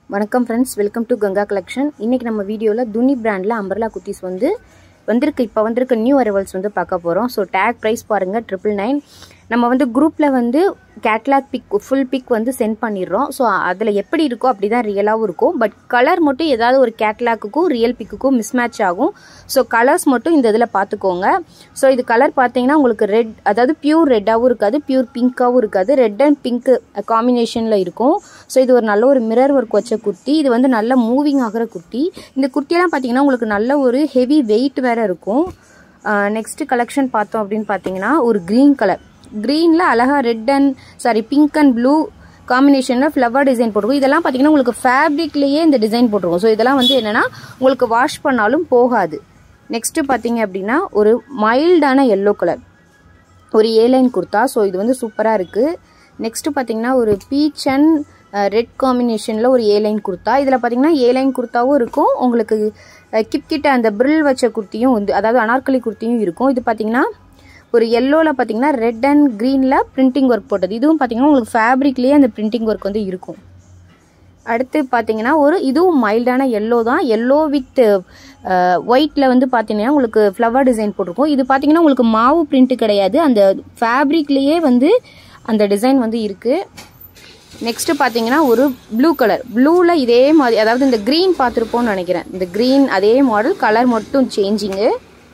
வணக்கம் friends welcome to Ganga collection இன்றைக்கி நம்ம வீடியோவில் துணி பிராண்டில் அம்பர்லா குர்த்திஸ் வந்து வந்திருக்கு இப்போ வந்திருக்க நியூ அரைவல்ஸ் வந்து பார்க்க போகிறோம் ஸோ டேக் ப்ரைஸ் பாருங்கள் ட்ரிபிள் நைன் நம்ம வந்து குரூப்பில் வந்து கேட்லாக் பிக் ஃபுல் பிக் வந்து சென்ட் பண்ணிடுறோம் ஸோ அதில் எப்படி இருக்கோ அப்படி தான் ரியலாகவும் இருக்கும் பட் கலர் மட்டும் ஏதாவது ஒரு கேட்லாக்குக்கும் ரியல் பிக்குக்கும் மிஸ்மேட்ச் ஆகும் ஸோ கலர்ஸ் மட்டும் இந்த இதில் பார்த்துக்கோங்க ஸோ இது கலர் பார்த்தீங்கன்னா உங்களுக்கு ரெட் அதாவது பியூர் ரெட்டாகவும் இருக்காது பியூர் பிங்க்காகவும் இருக்காது ரெட் அண்ட் பிங்க் காம்பினேஷனில் இருக்கும் ஸோ இது ஒரு நல்ல ஒரு மிரர் ஒர்க் வச்ச குர்த்தி இது வந்து நல்ல மூவிங் ஆகிற குர்த்தி இந்த குர்த்தியெல்லாம் பார்த்தீங்கன்னா உங்களுக்கு நல்ல ஒரு ஹெவி வெயிட் வேறு இருக்கும் நெக்ஸ்ட் கலெக்ஷன் பார்த்தோம் அப்படின்னு பார்த்தீங்கன்னா ஒரு க்ரீன் கலர் க்ரீனில் அழகாக red and sorry pink and blue காம்பினேஷனில் ஃப்ளவர் டிசைன் போட்டிருக்கும் இதெல்லாம் பார்த்தீங்கன்னா உங்களுக்கு ஃபேப்ரிக்லேயே இந்த டிசைன் போட்டிருக்கும் ஸோ இதெல்லாம் வந்து என்னென்னா உங்களுக்கு வாஷ் பண்ணாலும் போகாது நெக்ஸ்ட்டு பார்த்தீங்க அப்படின்னா ஒரு மைல்டான எல்லோ கலர் ஒரு ஏலைன் குர்த்தா ஸோ இது வந்து சூப்பராக இருக்குது நெக்ஸ்ட்டு பார்த்தீங்கன்னா ஒரு பீச் அண்ட் ரெட் காம்பினேஷனில் ஒரு ஏலைன் குர்த்தா இதில் பார்த்தீங்கன்னா ஏலைன் குர்த்தாவும் இருக்கும் உங்களுக்கு கிப்கிட்ட அந்த பிரில் வச்ச குர்த்தியும் வந்து அதாவது அனார்கலி குர்த்தியும் இருக்கும் இது பார்த்தீங்கன்னா ஒரு எல்லோவில் பார்த்தீங்கன்னா ரெட் அண்ட் க்ரீனில் பிரிண்டிங் ஒர்க் போட்டது இதுவும் பார்த்தீங்கன்னா உங்களுக்கு ஃபேப்ரிக்லேயே அந்த பிரிண்டிங் ஒர்க் வந்து இருக்கும் அடுத்து பார்த்தீங்கன்னா ஒரு இதுவும் மைல்டான எல்லோ தான் எல்லோ வித் ஒயிட்டில் வந்து பார்த்தீங்கன்னா உங்களுக்கு ஃப்ளவர் டிசைன் போட்டிருக்கும் இது பார்த்தீங்கன்னா உங்களுக்கு மாவு பிரிண்ட் கிடையாது அந்த ஃபேப்ரிக்லேயே வந்து அந்த டிசைன் வந்து இருக்குது நெக்ஸ்ட்டு பார்த்தீங்கன்னா ஒரு ப்ளூ கலர் ப்ளூவில் இதே மாதிரி அதாவது இந்த க்ரீன் பார்த்துருப்போம்னு நினைக்கிறேன் இந்த க்ரீன் அதே மாடல் கலர் மட்டும் சேஞ்சிங்கு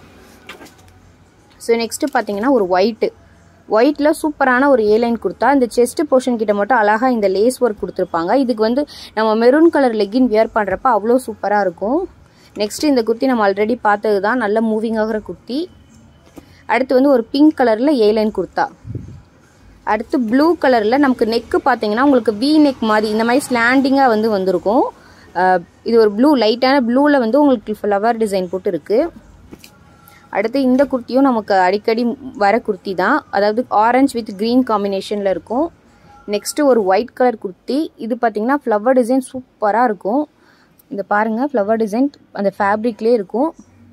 ஸோ நெக்ஸ்ட்டு பார்த்தீங்கன்னா ஒரு ஒயிட்டு ஒயிட்டில் சூப்பரான ஒரு ஏலைன் கொடுத்தா இந்த செஸ்ட் போர்ஷன் கிட்ட மட்டும் அழகாக இந்த லேஸ் ஒர்க் கொடுத்துருப்பாங்க இதுக்கு வந்து நம்ம மெரூன் கலர் லெக்கின் வியர் பண்ணுறப்ப அவ்வளோ சூப்பராக இருக்கும் நெக்ஸ்ட்டு இந்த குர்த்தி நம்ம ஆல்ரெடி பார்த்தது தான் நல்ல மூவிங் ஆகிற குர்த்தி அடுத்து வந்து ஒரு பிங்க் கலரில் ஏலைன் குர்த்தா அடுத்து ப்ளூ கலரில் நமக்கு நெக்கு பார்த்தீங்கன்னா உங்களுக்கு வி நெக் மாதிரி இந்த மாதிரி ஸ்லாண்டிங்காக வந்து வந்திருக்கும் இது ஒரு ப்ளூ லைட்டான ப்ளூவில் வந்து உங்களுக்கு ஃப்ளவர் டிசைன் போட்டு இருக்குது அடுத்து இந்த குர்த்தியும் நமக்கு அடிக்கடி வர குர்த்தி தான் அதாவது ஆரஞ்ச் வித் க்ரீன் காம்பினேஷனில் இருக்கும் நெக்ஸ்ட்டு ஒரு ஒயிட் கலர் குர்த்தி இது பார்த்திங்கன்னா ஃப்ளவர் டிசைன் சூப்பராக இருக்கும் இந்த பாருங்கள் ஃப்ளவர் டிசைன் அந்த ஃபேப்ரிக்லேயே இருக்கும்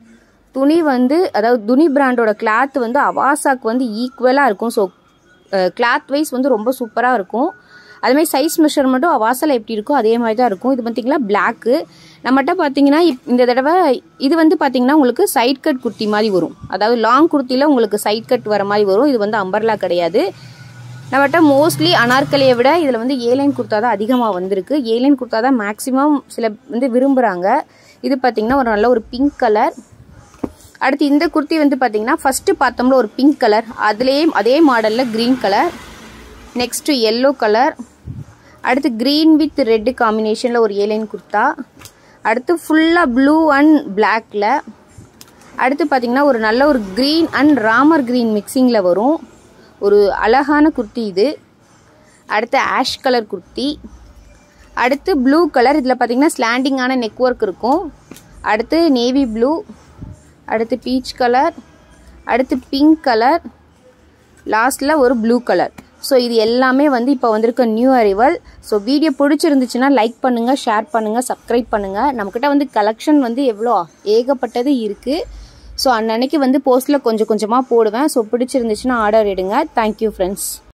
துணி வந்து அதாவது துணி பிராண்டோட கிளாத் வந்து அவாசாக்கு வந்து ஈக்குவலாக இருக்கும் ஸோ கிளாத் வைஸ் வந்து ரொம்ப சூப்பராக இருக்கும் அதுமாதிரி சைஸ் மெஷர்மெண்ட்டும் அவாசில் எப்படி இருக்கோ அதே மாதிரி தான் இருக்கும் இது பார்த்திங்கன்னா பிளாக்கு நம்மகிட்ட பார்த்தீங்கன்னா இந்த தடவை இது வந்து பார்த்தீங்கன்னா உங்களுக்கு சைட் கட் குர்த்தி மாதிரி வரும் அதாவது லாங் குர்த்தியில் உங்களுக்கு சைட் கட் வர மாதிரி வரும் இது வந்து அம்பர்லா கிடையாது நம்மகிட்ட மோஸ்ட்லி அனார்கலியை விட இதில் வந்து ஏலைன் குர்த்தா தான் அதிகமாக வந்திருக்கு ஏலைன் குர்த்தா தான் மேக்ஸிமம் சில வந்து விரும்புகிறாங்க இது பார்த்திங்கன்னா ஒரு நல்ல ஒரு பிங்க் கலர் அடுத்து இந்த குர்த்தி வந்து பார்த்தீங்கன்னா ஃபஸ்ட்டு பார்த்தோம்ல ஒரு பிங்க் கலர் அதுலேயே அதே மாடலில் green colour next yellow colour அடுத்து க்ரீன் வித் ரெட்டு காம்பினேஷனில் ஒரு ஏலைன் குர்த்தா அடுத்து ஃபுல்லாக ப்ளூ அண்ட் பிளாக்கில் அடுத்து பார்த்திங்கன்னா ஒரு நல்ல ஒரு க்ரீன் அண்ட் ராமர் க்ரீன் மிக்சிங்கில் வரும் ஒரு அழகான குர்த்தி இது அடுத்து ஆஷ் கலர் குர்த்தி அடுத்து ப்ளூ கலர் இதில் பார்த்திங்கன்னா ஸ்லாண்டிங்கான நெக் ஒர்க் இருக்கும் அடுத்து நேவி ப்ளூ அடுத்து பீச் கலர் அடுத்து பிங்க் கலர் லாஸ்ட்டில் ஒரு ப்ளூ கலர் ஸோ இது எல்லாமே வந்து இப்போ வந்திருக்க நியூ அரைவல் ஸோ வீடியோ பிடிச்சிருந்துச்சுன்னா லைக் பண்ணுங்கள் ஷேர் பண்ணுங்கள் சப்ஸ்கிரைப் பண்ணுங்கள் நம்மக்கிட்ட வந்து கலெக்ஷன் வந்து எவ்வளோ ஏகப்பட்டது இருக்குது ஸோ அன்னன்னைக்கு வந்து போஸ்ட்டில் கொஞ்சம் கொஞ்சமாக போடுவேன் ஸோ பிடிச்சிருந்துச்சுன்னா ஆர்டர் எடுங்க தேங்க்யூ ஃப்ரெண்ட்ஸ்